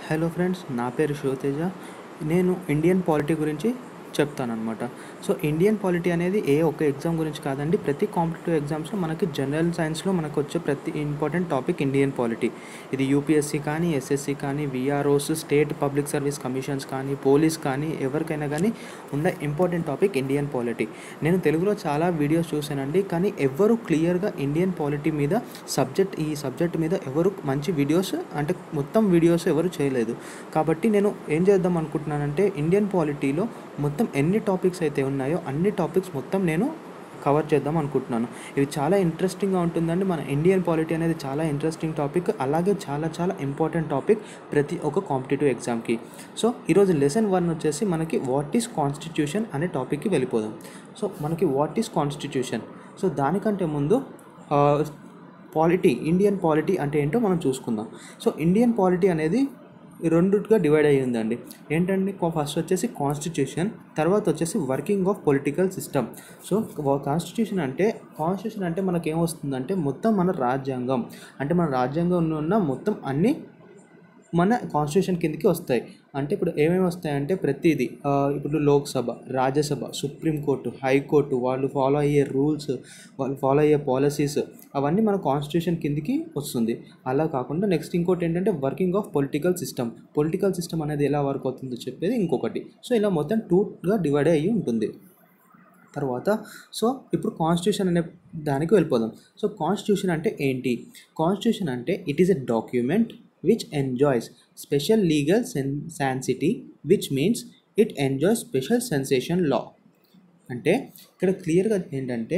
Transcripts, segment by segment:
hello friends నా పేరు శివతేజ నేను ఇండియన్ పాలిటీ గురించి చెప్తానన్నమాట సో ఇండియన్ పాలిటీ అనేది ఏ ఒక్క ఎగ్జామ్ గురించి కాదండి ప్రతి కాంపిటేటివ్ ఎగ్జామ్స్లో మనకి జనరల్ సైన్స్లో మనకు వచ్చే ప్రతి ఇంపార్టెంట్ టాపిక్ ఇండియన్ పాలిటీ ఇది యూపీఎస్సీ కానీ ఎస్ఎస్సి కానీ VROs state public service commissions కానీ పోలీస్ కానీ ఎవరికైనా కానీ ఉన్న ఇంపార్టెంట్ టాపిక్ ఇండియన్ పాలిటీ నేను తెలుగులో చాలా వీడియోస్ చూశానండి కానీ ఎవరు క్లియర్గా ఇండియన్ పాలిటీ మీద సబ్జెక్ట్ ఈ సబ్జెక్ట్ మీద ఎవరు మంచి వీడియోస్ అంటే మొత్తం వీడియోస్ ఎవరు చేయలేదు కాబట్టి నేను ఏం చేద్దాం అనుకుంటున్నానంటే ఇండియన్ పాలిటీలో మొత్తం ఎన్ని టాపిక్స్ అయితే ఉన్నాయో అన్ని టాపిక్స్ మొత్తం నేను కవర్ చేద్దాం అనుకుంటున్నాను ఇది చాలా ఇంట్రెస్టింగ్గా ఉంటుందండి మన ఇండియన్ పాలిటీ అనేది చాలా ఇంట్రెస్టింగ్ టాపిక్ అలాగే చాలా చాలా ఇంపార్టెంట్ టాపిక్ ప్రతి ఒక్క కాంపిటేటివ్ ఎగ్జామ్కి సో ఈరోజు లెసన్ వన్ వచ్చేసి మనకి వాట్ ఈస్ కాన్స్టిట్యూషన్ అనే టాపిక్కి వెళ్ళిపోదాం సో మనకి వాట్ ఈస్ కాన్స్టిట్యూషన్ సో దానికంటే ముందు పాలిటీ ఇండియన్ పాలిటీ అంటే ఏంటో మనం చూసుకుందాం సో ఇండియన్ పాలిటీ అనేది రెండుగా డివైడ్ అయ్యి ఉందండి ఏంటంటే ఫస్ట్ వచ్చేసి కాన్స్టిట్యూషన్ తర్వాత వచ్చేసి working of political system so constitution అంటే కాన్స్టిట్యూషన్ అంటే మనకి ఏమొస్తుందంటే మొత్తం మన రాజ్యాంగం అంటే మన రాజ్యాంగంలో ఉన్న మొత్తం అన్ని మన కాన్స్టిట్యూషన్ కిందకి వస్తాయి అంటే ఇప్పుడు ఏమేమి వస్తాయంటే ప్రతిదీ ఆ, ఇప్పుడు లోక్సభ రాజ్యసభ సుప్రీంకోర్టు హైకోర్టు వాళ్ళు ఫాలో అయ్యే రూల్స్ వాళ్ళు ఫాలో అయ్యే పాలసీస్ అవన్నీ మన కాన్స్టిట్యూషన్ కిందకి వస్తుంది అలా కాకుండా నెక్స్ట్ ఇంకోటి ఏంటంటే working of political system political system అనేది ఎలా వర్క్ అవుతుందో చెప్పేది ఇంకొకటి సో ఇలా మొత్తం టూగా డివైడ్ అయ్యి ఉంటుంది తర్వాత సో ఇప్పుడు కాన్స్టిట్యూషన్ అనే దానికి వెళ్ళిపోదాం సో కాన్స్టిట్యూషన్ అంటే ఏంటి కాన్స్టిట్యూషన్ అంటే it is a document which enjoys special legal sen sanctity which means it enjoys special sensation law అంటే ఇక్కడ క్లియర్గా ఏంటంటే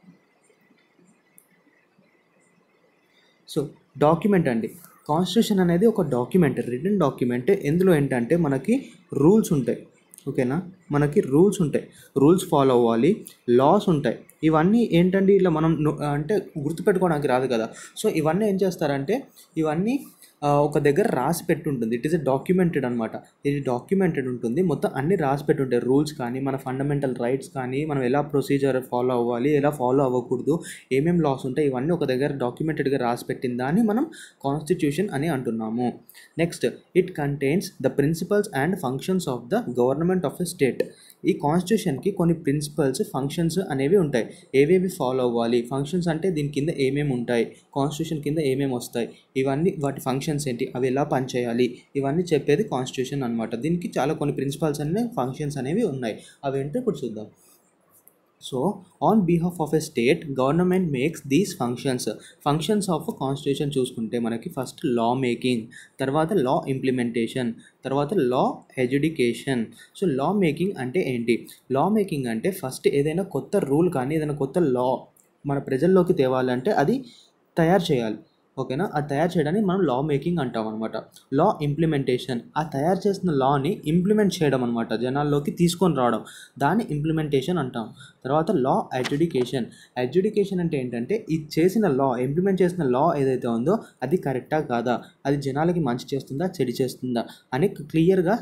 సో డాక్యుమెంట్ అండి కాన్స్టిట్యూషన్ అనేది ఒక డాక్యుమెంట్ రిటర్న్ డాక్యుమెంట్ ఇందులో ఏంటంటే మనకి రూల్స్ ఉంటాయి ఓకేనా మనకి రూల్స్ ఉంటాయి రూల్స్ ఫాలో అవ్వాలి లాస్ ఉంటాయి ఇవన్నీ ఏంటండి ఇలా మనం ను- అంటే గుర్తుపెట్టుకోవడానికి రాదు కదా సో ఇవన్నీ ఏం చేస్తారంటే ఇవన్నీ ఆ, ఒక దగ్గర రాసి పెట్టి ఉంటుంది ఇట్ ఈస్ ఎ డాక్యుమెంటెడ్ అనమాట ఇది డాక్యుమెంటెడ్ ఉంటుంది మొత్తం అన్ని రాసి పెట్టి ఉంటాయి రూల్స్ కానీ మన ఫండమెంటల్ రైట్స్ కానీ మనం ఎలా ప్రొసీజర్ ఫాలో అవ్వాలి ఎలా ఫాలో అవ్వకూడదు ఏమేమి లాస్ ఉంటాయి ఇవన్నీ ఒక దగ్గర డాక్యుమెంటెడ్గా రాసి పెట్టిన దాన్ని మనం కాన్స్టిట్యూషన్ అని అంటున్నాము next it contains the principles and functions of the government of a state ఈ కాన్స్టిట్యూషన్కి కొన్ని ప్రిన్సిపల్స్ ఫంక్షన్స్ అనేవి ఉంటాయి ఏవేవి ఫాలో అవ్వాలి ఫంక్షన్స్ అంటే దీని కింద ఏమేమి ఉంటాయి కాన్స్టిట్యూషన్ కింద ఏమేమి వస్తాయి ఇవన్నీ వాటి ఫంక్షన్స్ ఏంటి అవి ఎలా పనిచేయాలి ఇవన్నీ చెప్పేది కాన్స్టిట్యూషన్ అనమాట దీనికి చాలా కొన్ని ప్రిన్సిపల్స్ అనేవి ఫంక్షన్స్ అనేవి ఉన్నాయి అవి ఏంటో ఇప్పుడు చూద్దాం so on behalf of a state government makes these functions functions of constitution చూసుకుంటే మనకి ఫస్ట్ లా మేకింగ్ తర్వాత లా ఇంప్లిమెంటేషన్ తర్వాత law education so law making అంటే ఏంటి లా మేకింగ్ అంటే ఫస్ట్ ఏదైనా కొత్త రూల్ కానీ ఏదైనా కొత్త లా మన ప్రజల్లోకి తేవాలంటే అది తయారు చేయాలి ఓకేనా అది తయారు చేయడాన్ని మనం లా మేకింగ్ అంటాం అనమాట లా ఇంప్లిమెంటేషన్ ఆ తయారు చేసిన లాని ఇంప్లిమెంట్ చేయడం అనమాట జనాల్లోకి తీసుకొని రావడం దాన్ని ఇంప్లిమెంటేషన్ అంటాం తర్వాత లా అడ్జుడికేషన్ అడ్జుడికేషన్ అంటే ఏంటంటే ఇది చేసిన లా ఇంప్లిమెంట్ చేసిన లా ఏదైతే ఉందో అది కరెక్టా కాదా అది జనాలకి మంచి చేస్తుందా చెడు చేస్తుందా అని క్లియర్గా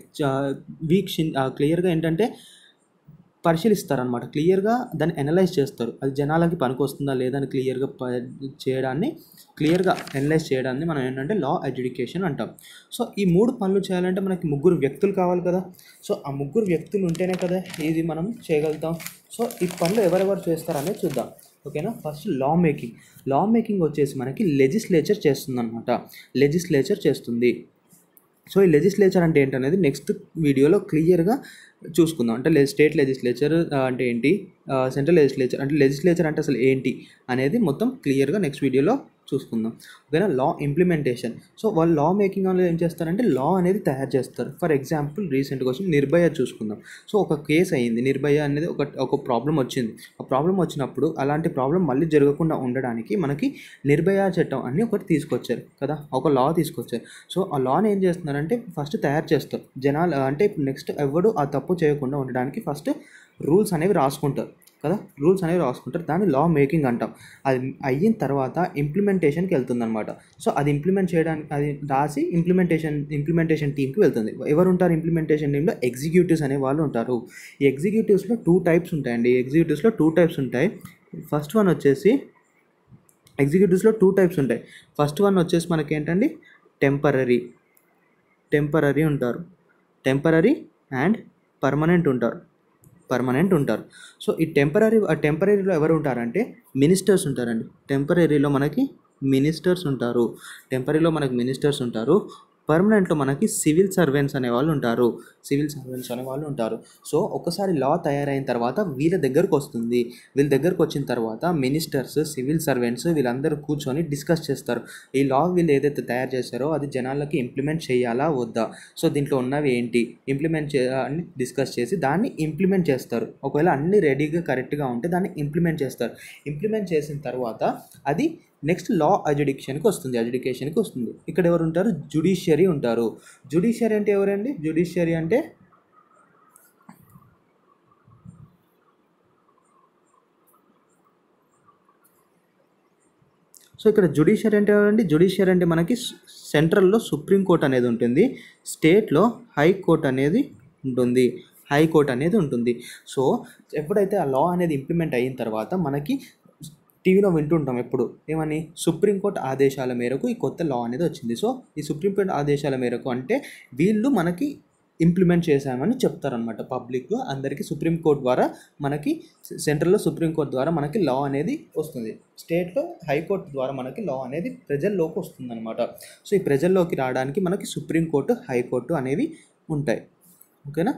వీక్షి క్లియర్గా ఏంటంటే పరిశీలిస్తారనమాట క్లియర్గా దాన్ని అనలైజ్ చేస్తారు అది జనాలకి పనికొస్తుందా లేదా అని క్లియర్గా ప చేయడాన్ని క్లియర్గా అనలైజ్ చేయడాన్ని మనం ఏంటంటే లా ఎడ్యుకేషన్ అంటాం సో ఈ మూడు పనులు చేయాలంటే మనకి ముగ్గురు వ్యక్తులు కావాలి కదా సో ఆ ముగ్గురు వ్యక్తులు ఉంటేనే కదా ఇది మనం చేయగలుగుతాం సో ఈ పనులు ఎవరెవరు చేస్తారనేది చూద్దాం ఓకేనా first law making law making వచ్చేసి మనకి లెజిస్లేచర్ చేస్తుంది అనమాట లెజిస్లేచర్ చేస్తుంది సో ఈ లెజిస్లేచర్ అంటే ఏంటనేది నెక్స్ట్ వీడియోలో క్లియర్గా చూసుకుందాం అంటే లె స్టేట్ లెజిస్లేచర్ అంటే ఏంటి సెంట్రల్ లెజిస్లేచర్ అంటే లెజిస్లేచర్ అంటే అసలు ఏంటి అనేది మొత్తం క్లియర్గా నెక్స్ట్ వీడియోలో చూసుకుందాం ఓకేనా లా ఇంప్లిమెంటేషన్ సో వాళ్ళు లా మేకింగ్ అనేది ఏం చేస్తారంటే లా అనేది తయారు చేస్తారు ఫర్ ఎగ్జాంపుల్ రీసెంట్గా వచ్చి నిర్భయ చూసుకుందాం సో ఒక కేసు అయింది నిర్భయ అనేది ఒక ఒక ప్రాబ్లం వచ్చింది ఆ ప్రాబ్లం వచ్చినప్పుడు అలాంటి ప్రాబ్లం మళ్ళీ జరగకుండా ఉండడానికి మనకి నిర్భయ చట్టం అని ఒకటి తీసుకొచ్చారు కదా ఒక లా తీసుకొచ్చారు సో ఆ లాని ఏం చేస్తున్నారంటే ఫస్ట్ తయారు చేస్తారు జనాలు అంటే నెక్స్ట్ ఎవడు ఆ తప్పు చేయకుండా ఉండడానికి ఫస్ట్ రూల్స్ అనేవి రాసుకుంటారు కదా రూల్స్ అనేవి రాసుకుంటారు దాన్ని లా మేకింగ్ అంటాం అది అయిన తర్వాత ఇంప్లిమెంటేషన్కి వెళ్తుంది అనమాట సో అది ఇంప్లిమెంట్ చేయడానికి అది రాసి ఇంప్లిమెంటేషన్ ఇంప్లిమెంటేషన్ టీమ్కి వెళ్తుంది ఎవరు ఉంటారు ఇంప్లిమెంటేషన్ టీంలో ఎగ్జిక్యూటివ్స్ అనే వాళ్ళు ఉంటారు ఈ ఎగ్జిక్యూటివ్స్లో టూ టైప్స్ ఉంటాయండి ఎగ్జిక్యూటివ్స్లో టూ టైప్స్ ఉంటాయి ఫస్ట్ వన్ వచ్చేసి ఎగ్జిక్యూటివ్స్లో టూ టైప్స్ ఉంటాయి ఫస్ట్ వన్ వచ్చేసి మనకి ఏంటండి టెంపరీ టెంపరీ ఉంటారు టెంపరీ అండ్ పర్మనెంట్ ఉంటారు పర్మనెంట్ ఉంటారు సో ఈ టెంపరీ టెంపరీలో ఎవరు ఉంటారంటే మినిస్టర్స్ ఉంటారండి టెంపరీలో మనకి మినిస్టర్స్ ఉంటారు టెంపరీలో మనకి మినిస్టర్స్ ఉంటారు పర్మనెంట్లో మనకి సివిల్ సర్వెంట్స్ అనే వాళ్ళు ఉంటారు సివిల్ సర్వెంట్స్ అనే వాళ్ళు ఉంటారు సో ఒకసారి లా తయారైన తర్వాత వీళ్ళ దగ్గరకు వస్తుంది వీళ్ళ దగ్గరకు వచ్చిన తర్వాత మినిస్టర్స్ సివిల్ సర్వెంట్స్ వీళ్ళందరూ కూర్చొని డిస్కస్ చేస్తారు ఈ లా వీళ్ళు ఏదైతే తయారు చేస్తారో అది జనాలకి ఇంప్లిమెంట్ చేయాలా వద్దా సో దీంట్లో ఉన్నవి ఏంటి ఇంప్లిమెంట్ చే అని డిస్కస్ చేసి దాన్ని ఇంప్లిమెంట్ చేస్తారు ఒకవేళ అన్ని రెడీగా కరెక్ట్గా ఉంటే దాన్ని ఇంప్లిమెంట్ చేస్తారు ఇంప్లిమెంట్ చేసిన తర్వాత అది నెక్స్ట్ లా అడ్యుడిక్షన్కి వస్తుంది అడ్యుడికేషన్కి వస్తుంది ఇక్కడ ఎవరు ఉంటారు జుడిషియరీ ఉంటారు జుడిషియరీ అంటే ఎవరండి జుడిషియరీ అంటే సో ఇక్కడ జుడిషియరీ అంటే ఎవరండి జుడిషియరీ అంటే మనకి సెంట్రల్లో సుప్రీంకోర్ట్ అనేది ఉంటుంది స్టేట్లో హైకోర్ట్ అనేది ఉంటుంది హైకోర్ట్ అనేది ఉంటుంది సో ఎప్పుడైతే ఆ లా అనేది ఇంప్లిమెంట్ అయిన తర్వాత మనకి టీవీలో వింటుంటాం ఎప్పుడు ఏమని సుప్రీంకోర్టు ఆదేశాల మేరకు ఈ కొత్త లా అనేది వచ్చింది సో ఈ సుప్రీంకోర్టు ఆదేశాల మేరకు అంటే వీళ్ళు మనకి ఇంప్లిమెంట్ చేశామని చెప్తారనమాట పబ్లిక్ అందరికీ సుప్రీంకోర్టు ద్వారా మనకి సెంట్రల్లో సుప్రీంకోర్టు ద్వారా మనకి లా అనేది వస్తుంది స్టేట్లో హైకోర్టు ద్వారా మనకి లా అనేది ప్రజల్లోకి వస్తుంది అనమాట సో ఈ ప్రజల్లోకి రావడానికి మనకి సుప్రీంకోర్టు హైకోర్టు అనేవి ఉంటాయి ఓకేనా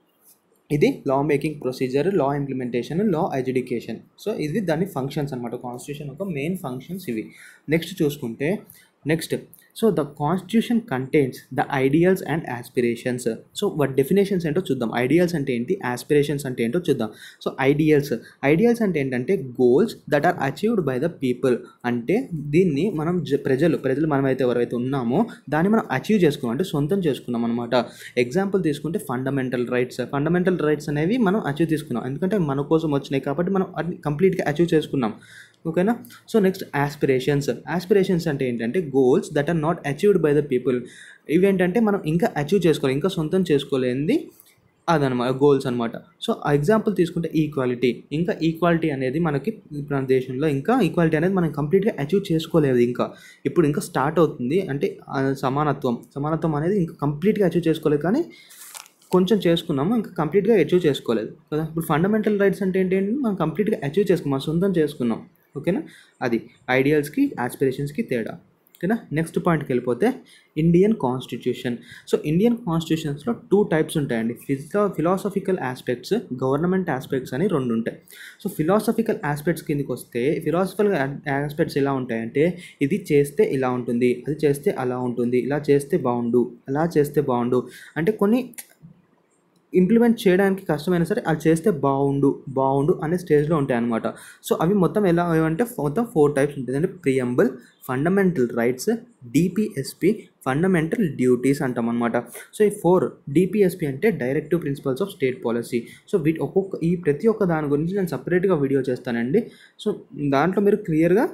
ఇది law making procedure law implementation law education so ఇది దాని ఫంక్షన్స్ అనమాట కాన్స్టిట్యూషన్ ఒక మెయిన్ ఫంక్షన్స్ ఇవి నెక్స్ట్ చూసుకుంటే next so the constitution contains the ideals and aspirations so వాటి డెఫినేషన్స్ ఏంటో చూద్దాం ఐడియల్స్ అంటే ఏంటి ఆస్పిరేషన్స్ అంటే ఏంటో చూద్దాం సో ఐడియల్స్ ఐడియల్స్ అంటే ఏంటంటే goals that are achieved by the people అంటే దీన్ని మనం జ- ప్రజలు ప్రజలు మనమైతే ఎవరైతే ఉన్నామో దాన్ని మనం అచీవ్ చేసుకున్నాం అంటే సొంతం చేసుకున్నాం అనమాట ఎగ్జాంపుల్ తీసుకుంటే ఫండమెంటల్ రైట్స్ ఫండమెంటల్ రైట్స్ అనేవి మనం అచీవ్ తీసుకున్నాం ఎందుకంటే మన కోసం వచ్చినాయి కాబట్టి మనం అది కంప్లీట్గా అచీవ్ చేసుకున్నాం ఓకేనా సో నెక్స్ట్ ఆస్పిరేషన్స్ ఆస్పిరేషన్స్ అంటే ఏంటంటే goals that are not achieved by the people ఇవేంటంటే మనం ఇంకా అచీవ్ చేసుకోవాలి ఇంకా సొంతం చేసుకోలేనిది అదనమాట గోల్స్ అనమాట సో ఎగ్జాంపుల్ తీసుకుంటే ఈక్వాలిటీ ఇంకా ఈక్వాలిటీ అనేది మనకి మన దేశంలో ఇంకా ఈక్వాలిటీ అనేది మనం కంప్లీట్గా అచీవ్ చేసుకోలేదు ఇంకా ఇప్పుడు ఇంకా స్టార్ట్ అవుతుంది అంటే ఆ సమానత్వం సమానత్వం అనేది ఇంకా కంప్లీట్గా అచీవ్ చేసుకోలేదు కానీ కొంచెం చేసుకున్నాము ఇంకా కంప్లీట్గా అచీవ్ చేసుకోలేదు కదా ఇప్పుడు ఫండమెంటల్ రైట్స్ అంటే ఏంటి అంటే మనం కంప్లీట్గా అచీవ్ చేసుకున్నాం మన సొంతం చేసుకున్నాం ఓకేనా అది ఐడియల్స్కి ఆస్పిరేషన్స్కి తేడా ఓకేనా నెక్స్ట్ పాయింట్కి వెళ్ళిపోతే ఇండియన్ కాన్స్టిట్యూషన్ సో ఇండియన్ కాన్స్టిట్యూషన్స్లో టూ టైప్స్ ఉంటాయండి ఫిజికా ఫిలాసఫికల్ ఆస్పెక్ట్స్ గవర్నమెంట్ ఆస్పెక్ట్స్ అని రెండు ఉంటాయి సో ఫిలాసఫికల్ ఆస్పెక్ట్స్ కిందకి వస్తే ఫిలాసఫికల్ ఆస్పెక్ట్స్ ఎలా ఉంటాయంటే ఇది చేస్తే ఇలా ఉంటుంది అది చేస్తే అలా ఉంటుంది ఇలా చేస్తే బాగుండు అలా చేస్తే బాగుండు అంటే కొన్ని ఇంప్లిమెంట్ చేయడానికి కష్టమైనా సరే అది చేస్తే బాగుండు బాగుండు అనే స్టేజ్లో ఉంటాయి అనమాట సో అవి మొత్తం ఎలా అంటే మొత్తం ఫోర్ టైప్స్ ఉంటుంది అంటే preamble fundamental rights DPSP fundamental duties అంటాం అనమాట సో ఈ ఫోర్ డిపిఎస్పి అంటే directive principles of state policy so వీటి ఒక్కొక్క ఈ ప్రతి ఒక్క దాని గురించి నేను సపరేట్గా వీడియో చేస్తానండి సో దాంట్లో మీరు క్లియర్గా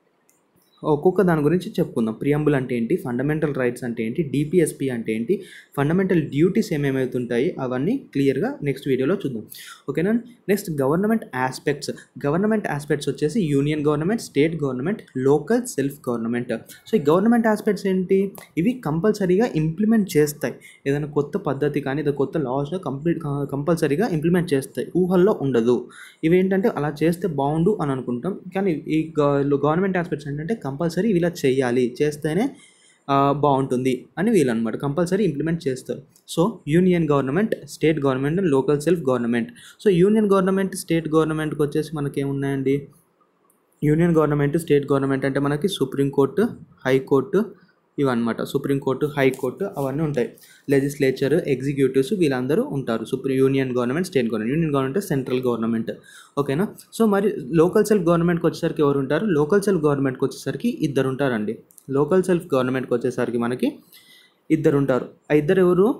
ఒక్కొక్క దాని గురించి చెప్పుకుందాం ప్రియంబుల్ అంటే ఏంటి ఫండమెంటల్ రైట్స్ అంటే ఏంటి డిపిఎస్పి అంటే ఏంటి ఫండమెంటల్ డ్యూటీస్ ఏమేమవుతుంటాయి అవన్నీ క్లియర్గా నెక్స్ట్ వీడియోలో చూద్దాం ఓకేనా next government aspects government aspects వచ్చేసి union government state government local self government so ఈ గవర్నమెంట్ ఆస్పెక్ట్స్ ఏంటి ఇవి కంపల్సరీగా ఇంప్లిమెంట్ చేస్తాయి ఏదైనా కొత్త పద్ధతి కానీ ఏదైనా కొత్త లాస్ కంప్లీట్ కంపల్సరీగా ఇంప్లిమెంట్ చేస్తాయి ఊహల్లో ఉండదు ఇవి ఏంటంటే అలా చేస్తే బాగుండు అని అనుకుంటాం కానీ ఈ గవర్నమెంట్ ఆస్పెక్ట్స్ ఏంటంటే కంపల్సరీ ఇలా చేయాలి చేస్తేనే ఆ, బాగుంటుంది అని వీళ్ళు అనమాట కంపల్సరీ ఇంప్లిమెంట్ చేస్తారు so union government state government and local self government so union government state గవర్నమెంట్కి వచ్చేసి మనకి ఏమున్నాయండి యూనియన్ గవర్నమెంట్ స్టేట్ గవర్నమెంట్ అంటే మనకి సుప్రీంకోర్టు హైకోర్టు ఇవన్నమాట సుప్రీంకోర్టు హైకోర్టు అవన్నీ ఉంటాయి లెజిస్లేచర్ ఎగ్జిక్యూటివ్స్ వీళ్ళందరూ ఉంటారు supreme union government state government union government central government ఓకేనా సో మరి లోకల్ సెల్ఫ్ గవర్నమెంట్కి వచ్చేసరికి ఎవరు ఉంటారు లోకల్ సెల్ఫ్ గవర్నమెంట్కి వచ్చేసరికి ఇద్దరు ఉంటారండి లోకల్ సెల్ఫ్ గవర్నమెంట్కి వచ్చేసరికి మనకి ఇద్దరు ఉంటారు ఆ ఇద్దరు ఎవరు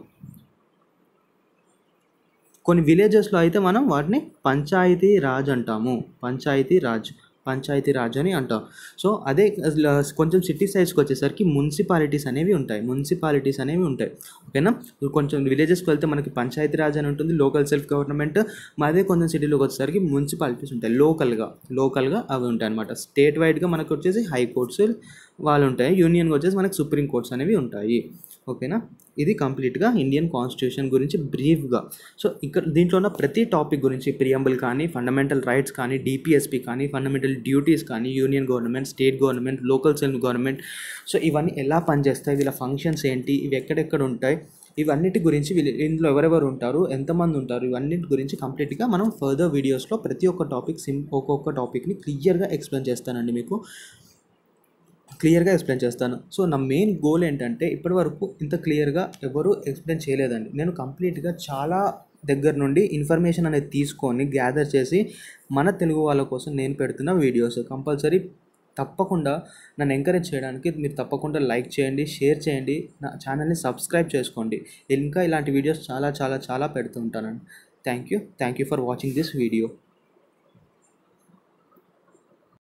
కొన్ని విలేజెస్లో అయితే మనం వాటిని పంచాయతీ రాజ్ అంటాము పంచాయతీ రాజ్ పంచాయతీ రాజ్ అని అంటాం సో అదే ల- కొంచెం సిటీ సైడ్స్కి వచ్చేసరికి మున్సిపాలిటీస్ అనేవి ఉంటాయి మున్సిపాలిటీస్ అనేవి ఉంటాయి ఓకేనా ఇప్పుడు కొంచెం విలేజెస్కి వెళ్తే మనకి పంచాయతీ రాజ్ అని ఉంటుంది లోకల్ సెల్ఫ్ గవర్నమెంట్ అదే కొంచెం సిటీలోకి వచ్చేసరికి మున్సిపాలిటీస్ ఉంటాయి లోకల్గా లోకల్గా అవి ఉంటాయి అనమాట స్టేట్ వైడ్గా మనకు వచ్చేసి హైకోర్ట్స్ వాళ్ళు ఉంటాయి యూనియన్కి వచ్చేసి మనకి సుప్రీం కోర్ట్స్ అనేవి ఉంటాయి ఓకేనా ఇది కంప్లీట్గా ఇండియన్ కాన్స్టిట్యూషన్ గురించి బ్రీఫ్గా సో ఇక్కడ దీంట్లో ఉన్న ప్రతి టాపిక్ గురించి ప్రియంబుల్ కానీ ఫండమెంటల్ రైట్స్ కానీ డిపిఎస్పి కానీ ఫండమెంటల్ డ్యూటీస్ కానీ union government state government local self government so ఇవన్నీ ఎలా పనిచేస్తాయి వీళ్ళ ఫంక్షన్స్ ఏంటి ఇవి ఎక్కడెక్కడ ఉంటాయి ఇవన్నిటి గురించి వీళ్ళు ఇందులో ఎవరెవరు ఉంటారు ఎంతమంది ఉంటారు ఇవన్నిటి గురించి కంప్లీట్గా మనం ఫర్దర్ వీడియోస్లో ప్రతి ఒక్క టాపిక్ సిం ఒక్కొక్క టాపిక్ని క్లియర్గా ఎక్స్ప్లెయిన్ చేస్తానండి మీకు క్లియర్గా ఎక్స్ప్లెయిన్ చేస్తాను సో నా మెయిన్ గోల్ ఏంటంటే ఇప్పటివరకు ఇంత క్లియర్గా ఎవరు ఎక్స్ప్లెయిన్ చేయలేదండి నేను కంప్లీట్గా చాలా దగ్గర నుండి ఇన్ఫర్మేషన్ అనేది తీసుకొని గ్యాదర్ చేసి మన తెలుగు వాళ్ళ కోసం నేను పెడుతున్న వీడియోస్ కంపల్సరీ తప్పకుండా నన్ను ఎంకరేజ్ చేయడానికి మీరు తప్పకుండా లైక్ చేయండి షేర్ చేయండి నా ఛానల్ని సబ్స్క్రైబ్ చేసుకోండి ఇంకా ఇలాంటి వీడియోస్ చాలా చాలా చాలా పెడుతూ ఉంటానండి thank you thank you for watching this video